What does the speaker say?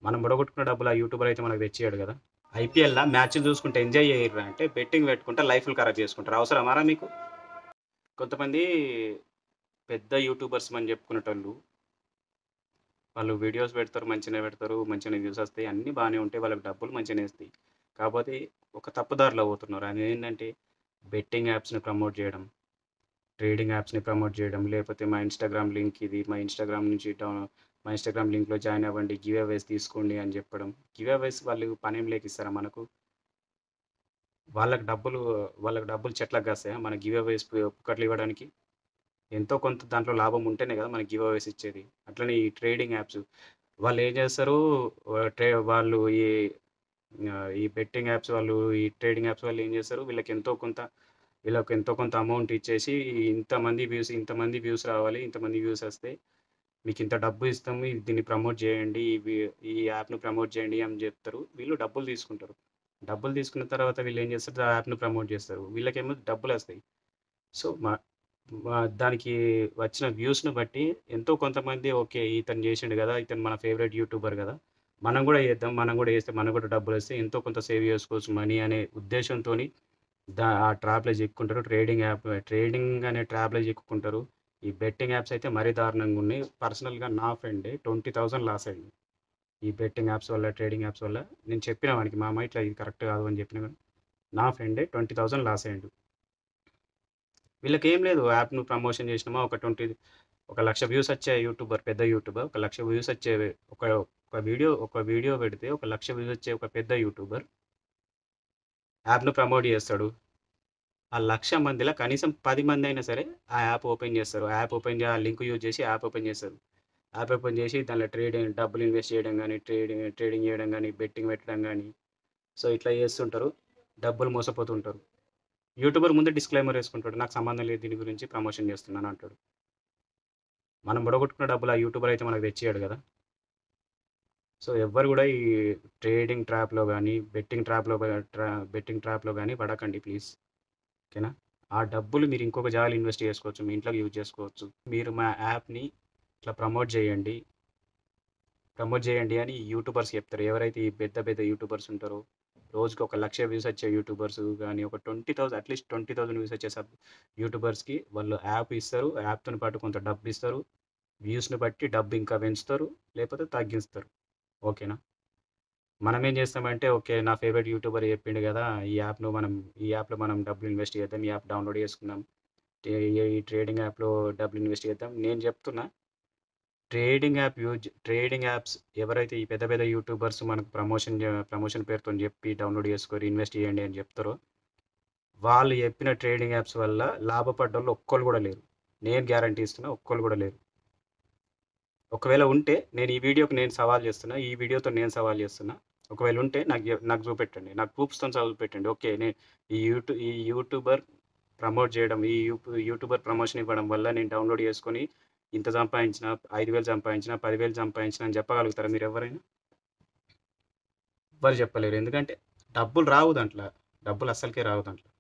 మనం బుడగొట్టుకున్న డబ్బులు ఆ యూట్యూబర్ అయితే మనకు తెచ్చేయడు కదా ఐపీఎల్లో మ్యాచ్లు చూసుకుంటే ఎంజాయ్ చేయరు అంటే బెట్టింగ్ పెట్టుకుంటే లైఫ్లు ఖరాబ్ చేసుకుంటారు అవసరమారా మీకు కొంతమంది పెద్ద యూట్యూబర్స్ అని చెప్పుకునేటోళ్ళు వాళ్ళు వీడియోస్ పెడతారు మంచిగానే పెడతారు మంచిగానే వ్యూస్ వస్తాయి అన్నీ బాగానే ఉంటాయి వాళ్ళకి డబ్బులు మంచిగానే వస్తాయి కాకపోతే ఒక తప్పుదారిలో పోతున్నారు అది ఏంటంటే బెట్టింగ్ యాప్స్ని ప్రమోట్ చేయడం ట్రేడింగ్ యాప్స్ని ప్రమోట్ చేయడం లేకపోతే మా ఇన్స్టాగ్రామ్ లింక్ ఇది మా ఇన్స్టాగ్రామ్ నుంచి డౌన్ మా ఇన్స్టాగ్రామ్ లింక్లో జాయిన్ అవ్వండి గివ్ అవేస్ తీసుకోండి అని చెప్పడం గివ్ అవేస్ వాళ్ళు పనేం లేకిస్తారా మనకు వాళ్ళకి డబ్బులు వాళ్ళకి డబ్బులు చెట్లకు కాస్తాయా మన గివ్ అవేస్ పుక్కట్లు ఇవ్వడానికి ఎంతో కొంత దాంట్లో లాభం ఉంటేనే కదా మనకి గివ్ అవేస్ ఇచ్చేది అట్లనే ఈ ట్రేడింగ్ యాప్స్ వాళ్ళు ఏం చేస్తారు ఆ, ట్రే వాళ్ళు ఈ ఆ, ఈ బెట్టింగ్ యాప్స్ వాళ్ళు ఈ ట్రేడింగ్ యాప్స్ వాళ్ళు ఏం చేస్తారు వీళ్ళకి ఎంతో కొంత వీళ్ళకి ఎంతో కొంత అమౌంట్ ఇచ్చేసి ఇంతమంది వ్యూస్ ఇంతమంది వ్యూస్ రావాలి ఇంతమంది వ్యూస్ వస్తే మీకు ఇంత డబ్బు ఇస్తాము ఇది దీన్ని ప్రమోట్ చేయండి ఈ వి- ఈ యాప్ను ప్రమోట్ చేయండి అని చెప్తారు వీళ్ళు డబ్బులు తీసుకుంటారు డబ్బులు తీసుకున్న తర్వాత వీళ్ళు ఏం చేస్తారు ఆ యాప్ను ప్రమోట్ చేస్తారు వీళ్ళకేమో డబ్బులు వస్తాయి సో మా మా- దానికి వచ్చిన వ్యూస్ను బట్టి ఎంతో కొంతమంది ఓకే ఇతను చేసిండు కదా ఇతను మన ఫేవరెట్ యూట్యూబర్ కదా మనం కూడా చేద్దాం మనం కూడా చేస్తే మనకు కూడా డబ్బులు వస్తే ఎంతో కొంత సేవ్ చేసుకోవచ్చు మనీ అనే ఉద్దేశంతో దా ఆ ట్రాప్లో చిక్కుంటారు ట్రేడింగ్ యాప్ ట్రేడింగ్ అనే ట్రాప్లో చిక్కుకుంటారు ఈ బెట్టింగ్ యాప్స్ అయితే మరీ దారుణంగా ఉన్నాయి పర్సనల్గా నా ఫ్రెండే ట్వంటీ థౌసండ్ లాస్ అయింది ఈ బెట్టింగ్ యాప్స్ వల్ల ట్రేడింగ్ యాప్స్ వల్ల నేను చెప్పిన వానికి మా అమ్మ ఇట్లా ఇది కరెక్ట్ కాదు అని చెప్పిన కానీ నా ఫ్రెండే ట్వంటీ థౌసండ్ లాస్ అయ్యిండు వీళ్ళకి ఏం లేదు యాప్ను ప్రమోషన్ చేసినామా ఒక ట్వంటీ ఒక లక్ష వ్యూస్ వచ్చే యూట్యూబర్ పెద్ద యూట్యూబర్ ఒక లక్ష వ్యూస్ వచ్చే ఒక ఒక వీడియో ఒక వీడియో పెడితే ఒక లక్ష వ్యూస్ వచ్చే ఒక పెద్ద యూట్యూబర్ యాప్ను ప్రమోట్ చేస్తాడు ఆ లక్ష మందిలో కనీసం పది మంది అయినా సరే ఆ యాప్ ఓపెన్ చేస్తారు యాప్ ఓపెన్ చేసి ఆ లింక్ యూజ్ చేసి యాప్ ఓపెన్ చేస్తారు యాప్ ఓపెన్ చేసి దాంట్లో ట్రేడింగ్ డబ్బులు ఇన్వెస్ట్ చేయడం కానీ ట్రేడింగ్ ట్రేడింగ్ చేయడం కానీ బెట్టింగ్ పెట్టడం కానీ సో ఇట్లా చేస్తుంటారు డబ్బులు మోసపోతుంటారు యూట్యూబర్ ముందే డిస్క్లైమర్ వేసుకుంటాడు నాకు సంబంధం లేదు దీని గురించి ప్రమోషన్ చేస్తున్నాను అంటాడు మనం బుడగొట్టుకున్న డబ్బులు ఆ యూట్యూబర్ అయితే మనకు తెచ్చేయడు కదా సో ఎవ్వరు కూడా ఈ ట్రేడింగ్ ట్రాప్లో కానీ బెట్టింగ్ ట్రాప్లో ట్రా బెట్టింగ్ ట్రాప్లో కానీ పడకండి ప్లీజ్ ఓకేనా ఆ డబ్బులు మీరు ఇంకొక జాగాలో ఇన్వెస్ట్ చేసుకోవచ్చు మీ ఇంట్లోకి యూజ్ చేసుకోవచ్చు మీరు మా యాప్ని ఇట్లా ప్రమోట్ చేయండి ప్రమోట్ చేయండి అని ఈ యూట్యూబర్స్ చెప్తారు ఎవరైతే ఈ పెద్ద పెద్ద యూట్యూబర్స్ ఉంటారో రోజుకి ఒక లక్ష వ్యూస్ వచ్చే యూట్యూబర్స్ కానీ ఒక twenty thousand at least twenty thousand views వచ్చే సబ్ యూట్యూబర్స్కి వాళ్ళు యాప్ ఇస్తారు యాప్తో పాటు కొంత డబ్బు ఇస్తారు వ్యూస్ని బట్టి డబ్బు ఇంకా పెంచుతారు లేకపోతే తగ్గిస్తారు ఓకేనా మనం ఏం చేస్తామంటే ఓకే నా ఫేవరెట్ యూట్యూబర్ చెప్పిండు కదా ఈ యాప్ను మనం ఈ యాప్లో మనం డబ్బులు ఇన్వెస్ట్ చేద్దాం ఈ యాప్ డౌన్లోడ్ చేసుకుందాం టే- ఈ ట్రేడింగ్ యాప్లో డబ్బులు ఇన్వెస్ట్ చేద్దాం నేను చెప్తున్నా trading app use trading apps ఎవరైతే ఈ పెద్ద పెద్ద యూట్యూబర్స్ మనకు ప్రమోషన్ ప్రమోషన్ పేరుతో చెప్పి డౌన్లోడ్ చేసుకొని ఇన్వెస్ట్ చేయండి అని చెప్తారో వాళ్ళు చెప్పిన ట్రేడింగ్ యాప్స్ వల్ల లాభపడ్డ వాళ్ళు ఒక్కళ్ళు కూడా లేరు నేను గ్యారంటీ ఇస్తున్నా ఒక్కళ్ళు కూడా లేరు ఒకవేళ ఉంటే నేను ఈ వీడియోకి నేను సవాల్ చేస్తున్నా ఈ వీడియోతో నేను సవాల్ చేస్తున్నా ఒకవేళ ఉంటే నాకు చెప్- నాకు చూపెట్టండి నాకు ప్రూఫ్స్తో చూపెట్టండి ఓకే నేను ఈ యూట్యూబ్ ఈ యూట్యూబర్ ప్రమోట్ చేయడం ఈ యూ- యూట్యూబర్ ప్రమోషన్ ఇవ్వడం వల్ల నేను డౌన్లోడ్ చేసుకొని ఇంత సంపాదించిన ఐదు వేలు సంపాదించిన పదివేలు సంపాదించిన అని చెప్పగలుగుతారా మీరు ఎవరైనా ఎవరు చెప్పలేరు ఎందుకంటే డబ్బులు రావు దాంట్లో డబ్బులు అస్సలకే రావు దాంట్లో